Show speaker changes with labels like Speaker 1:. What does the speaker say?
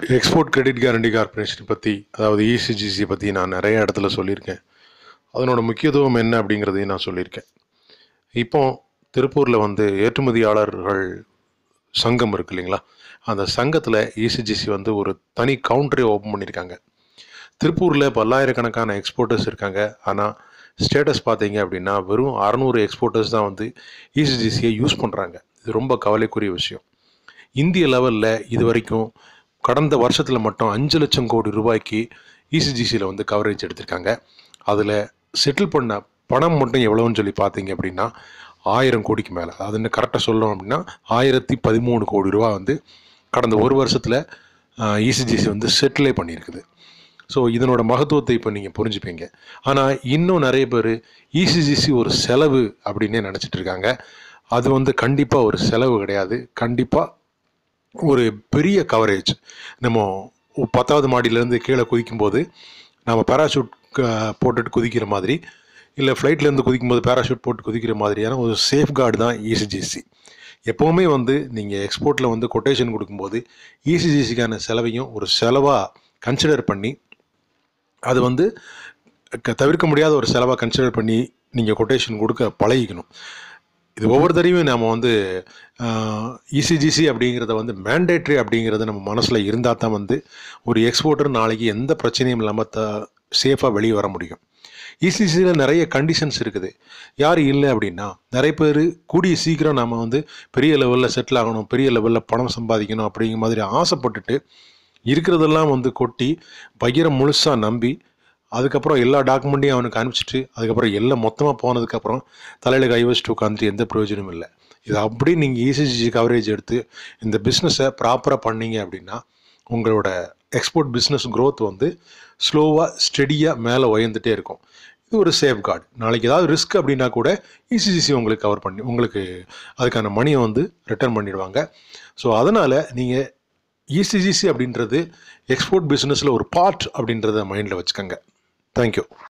Speaker 1: export credit guarantee corporation பற்றி அதாவது ECGC பற்றி நான் நிறைய இடத்துல சொல்லியிருக்கேன் அதனோட முக்கியத்துவம் என்ன அப்படிங்கிறதையும் நான் சொல்லியிருக்கேன் இப்போ திருப்பூரில் வந்து ஏற்றுமதியாளர்கள் சங்கம் இருக்கு இல்லைங்களா அந்த சங்கத்தில் இசிஜிசி வந்து ஒரு தனி கவுண்டரே ஓப்பன் பண்ணியிருக்காங்க திருப்பூரில் பல்லாயிரக்கணக்கான எக்ஸ்போர்ட்டர்ஸ் இருக்காங்க ஆனால் ஸ்டேட்டஸ் பார்த்தீங்க அப்படின்னா வெறும் அறநூறு எக்ஸ்போர்ட்டர்ஸ் தான் வந்து இசிஜிசியை யூஸ் பண்ணுறாங்க இது ரொம்ப கவலைக்குரிய விஷயம் இந்திய லெவலில் இது வரைக்கும் கடந்த வருஷத்தில் மட்டும் அஞ்சு லட்சம் கோடி ரூபாய்க்கு இசிஜிசியில் வந்து கவரேஜ் எடுத்திருக்காங்க அதில் செட்டில் பண்ண பணம் மட்டும் எவ்வளோன்னு சொல்லி பார்த்தீங்க அப்படின்னா ஆயிரம் கோடிக்கு மேலே அது இன்னும் கரெக்டாக சொல்லணும் அப்படின்னா ஆயிரத்தி பதிமூணு கோடி ரூபா வந்து கடந்த ஒரு வருஷத்தில் இசிஜிசி வந்து செட்டிலே பண்ணியிருக்குது ஸோ இதனோட மகத்துவத்தை இப்போ நீங்கள் புரிஞ்சுப்பீங்க ஆனால் இன்னும் நிறைய பேர் இசிஜிசி ஒரு செலவு அப்படின்னே நினச்சிட்டு இருக்காங்க அது வந்து கண்டிப்பாக ஒரு செலவு கிடையாது கண்டிப்பாக ஒரு பெரிய கவரேஜ் நம்ம பத்தாவது மாடியிலேருந்து கீழே குதிக்கும்போது நம்ம பேராஷூட் போட்டுட்டு குதிக்கிற மாதிரி இல்லை ஃப்ளைட்லேருந்து குதிக்கும்போது பேராஷூட் போட்டு குதிக்கிற மாதிரியான ஒரு சேஃப்கார்டு தான் இசிஜிசி எப்போவுமே வந்து நீங்கள் எக்ஸ்போர்ட்டில் வந்து கொட்டேஷன் கொடுக்கும்போது இசிஜிசிக்கான செலவையும் ஒரு செலவாக கன்சிடர் பண்ணி அது வந்து க- தவிர்க்க முடியாத ஒரு செலவாக கன்சிடர் பண்ணி நீங்கள் கொட்டேஷன் கொடுக்க பழகிக்கணும் இது ஒவ்வொரு தடவையும் நம்ம வந்து இசிஜிசி அப்படிங்கிறத வந்து மேண்டேட்ரி அப்படிங்கிறது நம்ம மனசில் இருந்தால் தான் வந்து ஒரு எக்ஸ்போர்ட்டர் நாளைக்கு எந்த பிரச்சனையும் இல்லாமல் த சேஃபாக வெளியே வர முடியும் இசிசியில் நிறைய கண்டிஷன்ஸ் இருக்குது யார் இல்லை அப்படின்னா நிறைய பேர் கூடிய சீக்கிரம் நம்ம வந்து பெரிய லெவலில் செட்டில் ஆகணும் பெரிய லெவலில் பணம் சம்பாதிக்கணும் அப்படிங்கிற மாதிரி ஆசைப்பட்டுட்டு இருக்கிறதெல்லாம் வந்து கொட்டி பகிரம் முழுசாக நம்பி அதுக்கப்புறம் எல்லா டாக்குமெண்ட்டையும் அவனுக்கு அனுப்பிச்சிட்டு அதுக்கப்புறம் எல்லாம் மொத்தமாக போனதுக்கப்புறம் தலையில் கை வச்சுட்டு உட்காந்துட்டு எந்த பிரயோஜனமும் இல்லை இது அப்படி நீங்கள் இசிஜி கவரேஜ் எடுத்து இந்த பிஸ்னஸை ப்ராப்பராக பண்ணீங்க அப்படின்னா உங்களோட எக்ஸ்போர்ட் பிஸ்னஸ் growth வந்து ஸ்லோவாக ஸ்டெடியாக மேலே உயர்ந்துட்டே இருக்கும் இது ஒரு சேஃப் கார்டு நாளைக்கு ஏதாவது ரிஸ்க் அப்படின்னா கூட இசிஜிசி உங்களுக்கு கவர் பண்ணி உங்களுக்கு அதுக்கான மணியை வந்து ரிட்டர்ன் பண்ணிடுவாங்க ஸோ அதனால் நீங்கள் இசிஜிசி அப்படின்றது எக்ஸ்போர்ட் பிஸ்னஸில் ஒரு பார்ட் அப்படின்றத மைண்டில் வச்சுக்கோங்க தேங்க்யூ